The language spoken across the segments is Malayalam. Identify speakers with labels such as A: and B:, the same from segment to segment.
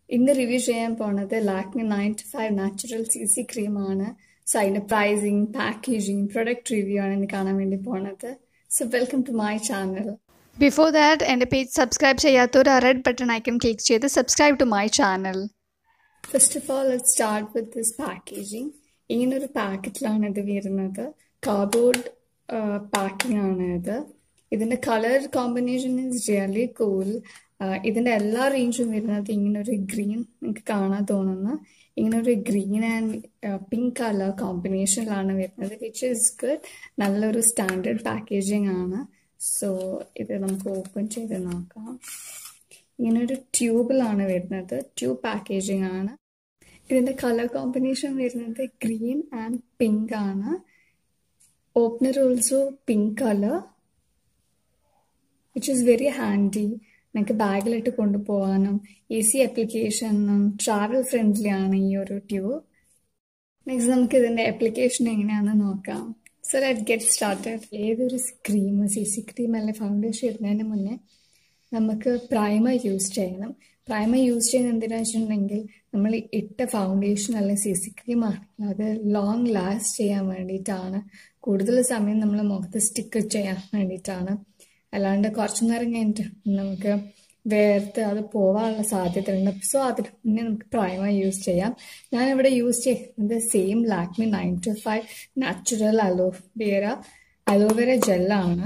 A: ഇന്ന് റിവ്യൂ ചെയ്യാൻ പോണത് Lakme ninety five natural C C ക്രീമാണ് സോ അതിന്റെ പ്രൈസിങ് പാക്കേജിങ് പ്രൊഡക്റ്റ് റിവ്യൂ ആണ് ഇന്ന് കാണാൻ വേണ്ടി പോണത് so welcome to my channel
B: before that എൻ്റെ പേജ് സബ്സ്ക്രൈബ് ചെയ്യാത്തവർ ആ റെഡ് ബട്ടൺ ഐക്കൺ ക്ലിക്ക് ചെയ്ത് subscribe to my channel
A: first of all let start with this packaging ഇങ്ങനൊരു പാക്കറ്റിലാണ് ഇത് വരുന്നത് കാർഡ്ബോർഡ് പാക്കിംഗ് ആണ് ഇത് ഇതിന്റെ colour combination is really cool ഇതിന്റെ എല്ലാ റേഞ്ചും വരുന്നത് ഇങ്ങനെ ഒരു ഗ്രീൻ നിങ്ങൾക്ക് കാണാൻ തോന്നുന്ന ഇങ്ങനെ ഒരു ഗ്രീൻ ആൻഡ് പിങ്ക് കളർ കോമ്പിനേഷനിലാണ് വരുന്നത് വിച്ച് ഇസ് ഗുഡ് നല്ലൊരു സ്റ്റാൻഡേർഡ് പാക്കേജിംഗ് ആണ് സോ ഇത് നമുക്ക് ഓപ്പൺ ചെയ്ത് നോക്കാം ഇങ്ങനെ ഒരു ട്യൂബിലാണ് വരുന്നത് ട്യൂബ് പാക്കേജിംഗ് ആണ് ഇതിന്റെ കളർ കോമ്പിനേഷൻ വരുന്നത് ഗ്രീൻ ആൻഡ് പിങ്ക് ആണ് opener also pink colour which is very handy നിങ്ങൾക്ക് ബാഗിലിട്ട് കൊണ്ടുപോകാനും ഈസി ആപ്ലിക്കേഷനും ട്രാവൽ ഫ്രണ്ട്ലി ആണ് ഈ ഒരു ട്യൂബ് നെക്സ്റ്റ് നമുക്ക് ഇതിന്റെ ആപ്ലിക്കേഷൻ എങ്ങനെയാണെന്ന് നോക്കാം സോ ലെറ്റ് ഗെറ്റ് സ്റ്റാർട്ടഡ് ഏതൊരു ക്രീം സി സി ക്രീം അല്ലെ ഫൗണ്ടേഷൻ ഇടുന്നതിന് മുന്നേ നമുക്ക് പ്രൈമർ യൂസ് ചെയ്യണം പ്രൈമർ യൂസ് ചെയ്യുന്നത് എന്തിനാ വെച്ചിട്ടുണ്ടെങ്കിൽ നമ്മൾ ഇട്ട ഫൗണ്ടേഷൻ അല്ലെങ്കിൽ സി സി ക്രീം ആണെങ്കിൽ അത് ലോങ് ലാസ്റ്റ് ചെയ്യാൻ വേണ്ടിയിട്ടാണ് കൂടുതൽ സമയം നമ്മൾ മുഖത്ത് സ്റ്റിക്ക് ചെയ്യാൻ വേണ്ടിയിട്ടാണ് അല്ലാണ്ട് കുറച്ചു നേരം കഴിഞ്ഞിട്ട് നമുക്ക് വേർത്ത് അത് പോവാനുള്ള സാധ്യത ഉണ്ട് സോ അതിന് മുന്നേ നമുക്ക് പ്രൈമർ യൂസ് ചെയ്യാം ഞാനിവിടെ യൂസ് ചെയ്യുന്നത് same Lakme nine two five natural aloe vera aloe vera ജെല്ലാണ്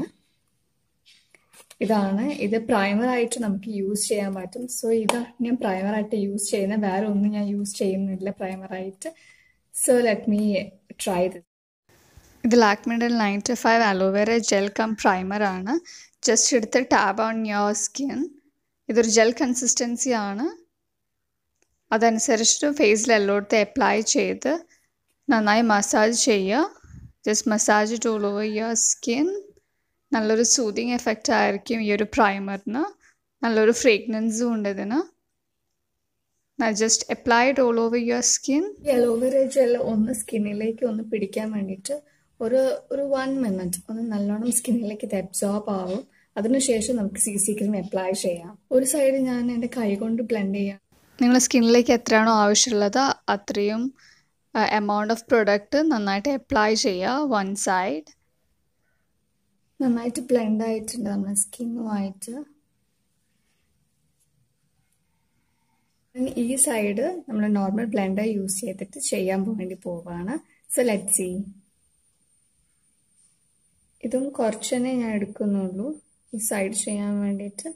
A: ഇതാണ് ഇത് പ്രൈമർ ആയിട്ട് നമുക്ക് യൂസ് ചെയ്യാൻ പറ്റും സോ ഇതാണ് ഞാൻ പ്രൈമർ ആയിട്ട് യൂസ് ചെയ്യുന്നത് വേറെ ഒന്നും ഞാൻ യൂസ് ചെയ്യുന്നില്ല പ്രൈമർ ആയിട്ട് so let me try this
B: ഇത് ലാക്മിയുടെ nine two five aloe vera gel cum primer ആണ് ജസ്റ്റ് എടുത്ത് ടാബ് ഓൺ യുവർ സ്കിൻ ഇതൊരു ജെൽ കൺസിസ്റ്റൻസി ആണ് അതനുസരിച്ചിട്ട് ഫേസിൽ എല്ലായിടത്തും അപ്ലൈ ചെയ്ത് നന്നായി മസാജ് ചെയ്യുക just massage it all over your skin നല്ലൊരു സൂതിങ് എഫക്റ്റ് ആയിരിക്കും ഈ ഒരു പ്രൈമറിന് നല്ലൊരു ഫ്രേഗ്രൻസും ഉണ്ട് ഇതിന് just applied all over your skin
A: ഈ അലോവേര ജെൽ ഒന്ന് സ്കിന്നിലേക്ക് ഒന്ന് പിടിക്കാൻ വേണ്ടിയിട്ട് ഒരു ഒരു വൺ മിനിറ്റ് ഒന്ന് നല്ലോണം സ്കിന്നിലേക്ക് ഇത് അബ്സോർബ് ആവും അതിനുശേഷം നമുക്ക് സി സി ക്രീം അപ്ലൈ ചെയ്യാം ഒരു സൈഡ് ഞാൻ എൻ്റെ കൈ കൊണ്ട് ബ്ലെൻഡ് ചെയ്യാം
B: നിങ്ങൾ സ്കിന്നിലേക്ക് എത്രയാണോ ആവശ്യമുള്ളത് അത്രയും എമൗണ്ട് ഓഫ് പ്രൊഡക്റ്റ് നന്നായിട്ട് അപ്ലൈ ചെയ്യുക വൺ സൈഡ്
A: നന്നായിട്ട് ബ്ലെൻഡ് ആയിട്ടുണ്ട് നമ്മുടെ സ്കിന്നുമായിട്ട് ഈ സൈഡ് നമ്മൾ നോർമൽ ബ്ലെൻഡർ യൂസ് ചെയ്തിട്ട് ചെയ്യാൻ വേണ്ടി പോവാണ് സോ ലെറ്റ് സി ഇതും കുറച്ച് തന്നെ ഞാൻ എടുക്കുന്നുള്ളൂ ഈ സൈഡ് ചെയ്യാൻ വേണ്ടിയിട്ട്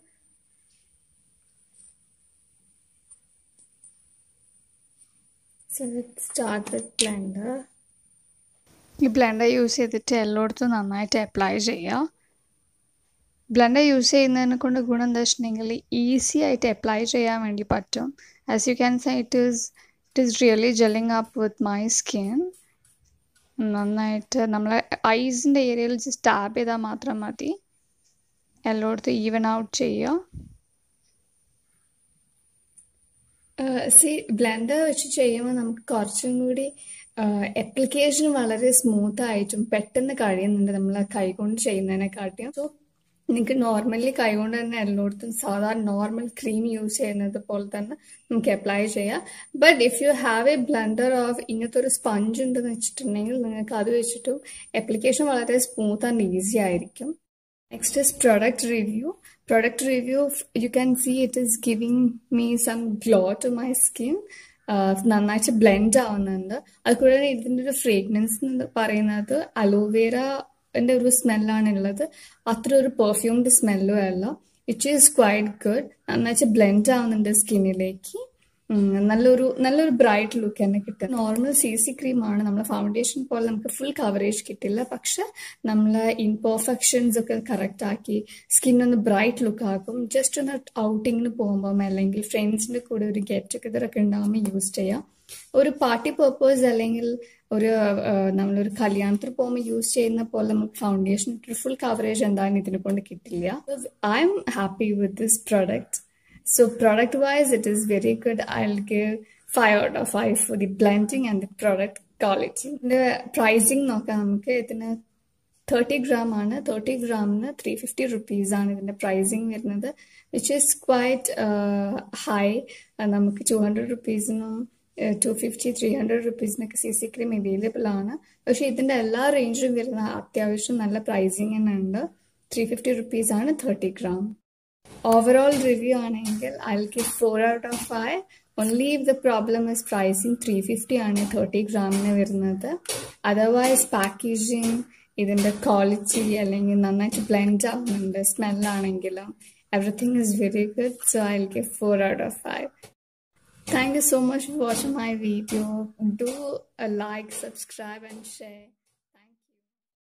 A: so let start with blender
B: ഈ ബ്ലെൻഡർ യൂസ് ചെയ്തിട്ട് എല്ലായിടത്തും നന്നായിട്ട് അപ്ലൈ ചെയ്യുക ബ്ലെൻഡർ യൂസ് ചെയ്യുന്നതിനെ കൊണ്ട് ഗുണം എന്താ വെച്ചിട്ടുണ്ടെങ്കിൽ ഈസി ആയിട്ട് അപ്ലൈ ചെയ്യാൻ വേണ്ടി പറ്റും as you can say it is it is really gelling up with my skin നന്നായിട്ട് നമ്മൾ ഐസിൻ്റെ ഏരിയയിൽ ജസ്റ്റ് ടാപ്പ് ചെയ്താൽ മാത്രം മതി എല്ലായിടത്തും ഈവൻ ഔട്ട് ചെയ്യുക
A: സി ബ്ലെൻഡർ വെച്ച് ചെയ്യുമ്പോൾ നമുക്ക് കുറച്ചും കൂടി അപ്ലിക്കേഷൻ വളരെ സ്മൂത്ത് ആയിട്ടും പെട്ടെന്ന് കഴിയുന്നുണ്ട് നമ്മൾ കൈകൊണ്ട് ചെയ്യുന്നതിനെക്കാട്ടിയും സോ നിങ്ങൾക്ക് നോർമലി കൈകൊണ്ട് തന്നെ എല്ലായിടത്തും സാധാരണ നോർമൽ ക്രീം യൂസ് ചെയ്യുന്നത് പോലെ തന്നെ നമുക്ക് അപ്ലൈ ചെയ്യാം but if you have a blender of ഇങ്ങനത്തെ ഒരു സ്പഞ്ച് ഉണ്ടെന്ന് വെച്ചിട്ടുണ്ടെങ്കിൽ നിങ്ങൾക്ക് അത് വെച്ചിട്ടും അപ്ലിക്കേഷൻ വളരെ സ്മൂത്ത് ആൻഡ് ഈസി ആയിരിക്കും next is product review product review you can see it is giving me some glow to my skin നന്നായിട്ട് ബ്ലെൻഡ് ആവുന്നുണ്ട് അതുകൂടാതെ ഇതിൻ്റെ ഒരു ഫ്രേഗ്രൻസ് എന്ന് പറയുന്നത് അലോവേര ന്റെ ഒരു സ്മെല്ലാണ് ഉള്ളത് അത്ര ഒരു പെർഫ്യൂംഡ് സ്മെല്ലും അല്ല ഇറ്റ് ഈസ് ക്വൈറ്റ് ഗുഡ് നന്നായിട്ട് ബ്ലെൻഡ് ആവുന്നുണ്ട് സ്കിന്നിലേക്ക് നല്ലൊരു നല്ലൊരു ബ്രൈറ്റ് ലുക്ക് തന്നെ കിട്ടും നോർമൽ സി സി ക്രീം ആണ് നമ്മൾ ഫൗണ്ടേഷൻ പോലെ നമുക്ക് ഫുൾ കവറേജ് കിട്ടില്ല പക്ഷെ നമ്മൾ ഇൻപെർഫെക്ഷൻസ് ഒക്കെ കറക്റ്റ് ആക്കി സ്കിൻ ഒന്ന് ബ്രൈറ്റ് ലുക്ക് ആക്കും ജസ്റ്റ് ഒന്ന് ഔട്ടിങ്ങിന് പോകുമ്പോൾ അല്ലെങ്കിൽ ഫ്രണ്ട്സിന്റെ കൂടെ ഒരു ഗെറ്റ് ടുഗദർ ഒക്കെ ഉണ്ടാകുമ്പോൾ യൂസ് ചെയ്യാം ഒരു പാർട്ടി പേർപ്പസ് അല്ലെങ്കിൽ ഒരു നമ്മളൊരു കല്യാണത്തിന് പോകുമ്പോൾ യൂസ് ചെയ്യുന്ന പോലെ നമുക്ക് ഫൗണ്ടേഷൻ ഫുൾ കവറേജ് എന്തായാലും ഇതിനെ കൊണ്ട് കിട്ടില്ല I am happy with this product So product wise, it is very good. I'll give five out of five for the blending and the product quality. The pricing നോക്കാം നമുക്ക് ഇതിന് തേർട്ടി ഗ്രാം ആണ് തേർട്ടി ഗ്രാമിന് ത്രീ ഫിഫ്റ്റി റുപ്പീസ് ആണ് ഇതിന്റെ പ്രൈസിങ് വരുന്നത് വിച്ച് ഈസ് ക്വൈറ്റ് ഹൈ നമുക്ക് ടു ഹൺഡ്രഡ് റുപ്പീസിനും ടു ഫിഫ്റ്റി ത്രീ ഹൺഡ്രഡ് റുപ്പീസിനൊക്കെ സി സി ക്രീം അവൈലബിൾ ആണ് പക്ഷെ ഇതിന്റെ എല്ലാ റേഞ്ചിലും വരുന്ന അത്യാവശ്യം നല്ല പ്രൈസിങ് തന്നെ ഉണ്ട് ത്രീ ഫിഫ്റ്റി റുപ്പീസ് ആണ് തേർട്ടി ഗ്രാം ഓവറോൾ റിവ്യൂ ആണെങ്കിൽ I give four out of five only if the problem is pricing three fifty ആണ് തേർട്ടി ഗ്രാമിന് വരുന്നത് അതർവൈസ് പാക്കേജിങ് ഇതിന്റെ ക്വാളിറ്റി അല്ലെങ്കിൽ നന്നായിട്ട് ബ്ലെൻഡ് ആവുന്നുണ്ട് സ്മെല്ലാണെങ്കിലും everything is very good so I give four out of five Thank you so much for watching my video. Do a like, subscribe, and share.